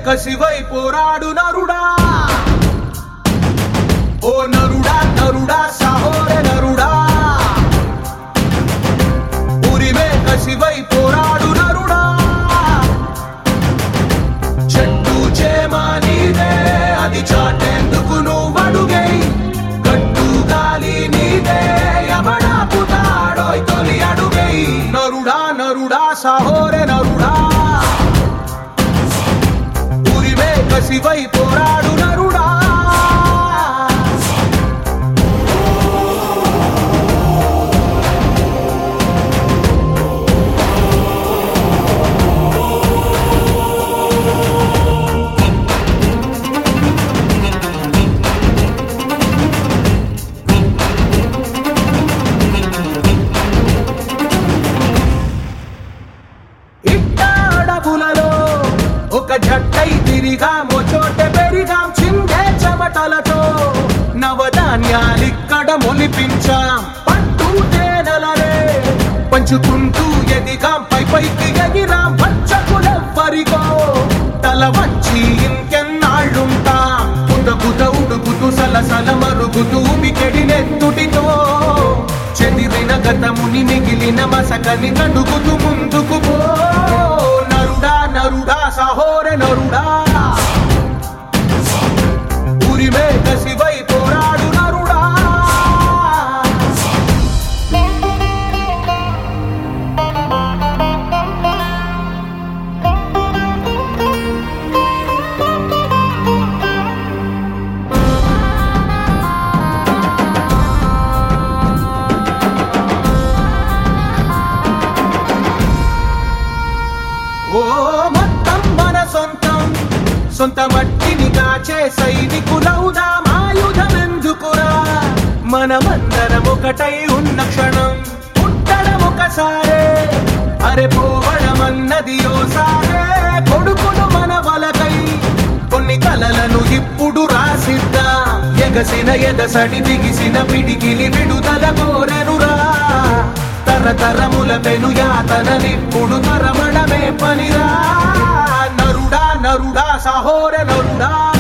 కసివై పోరాడు నరుడా ఓ నరుడా నరుడా సహోరే నరుడా ఉరిమే కసివై పోరాడు నరుడా చెట్టు చేమ నీదే అది చాటేందుకు నువ్వడుగై గట్టు గాలి నీదే ఎవడాపుతాడోయ్ తొలి అడుగై నరుడా నరుడా సహోరే నరుడా ఉరిమే కసివై పోరాడు నరుడా ఇట్టాడపులలో ఒక జట్టై తిరిగాం ఓ చోట పెరిగాం చిందే చెమటలతో నవధాన్యాలిక్కడ మొలిపించాం పట్టు తేనెలనే పంచుకుంటూ ఎదిగాం పై పైకి ఎగిరాం పచ్చకులెవ్వరికో తల వంచి ఇంకెన్నాళ్ళుంటాం ఉదకుత ఉడుకుతూ సలసల మరుగుతూ మికెడినెత్తుటితో చెదిరిన గతముని మిగిలిన మసకని నడుగుతూ ముందుకు పో నరుడా నరుడా సహోర నరుడా ఉరిమే కసివై పోరాడు నరుడా ఓ మొత్తం మన సొంతం సొంత మట్టిని కాచే సైనికులవుదా ఆయుధమెందుకురా మనమందరం ఒకటై ఉన్న క్షణం పుట్టడం ఒకసారే అరే పోవడం అన్నది ఓసారే కొడుకులు మన వలకై కొన్ని కలలను ఇప్పుడు రాసిద్దా ఎగసిన ఎగసడి దిగిసిన పిడికిలి విడుదల కోరెనురా తరతరముల పెను యాతననిప్పుడు తరమడమే పనిరా నరుడా నరుడా సహోర నరుడా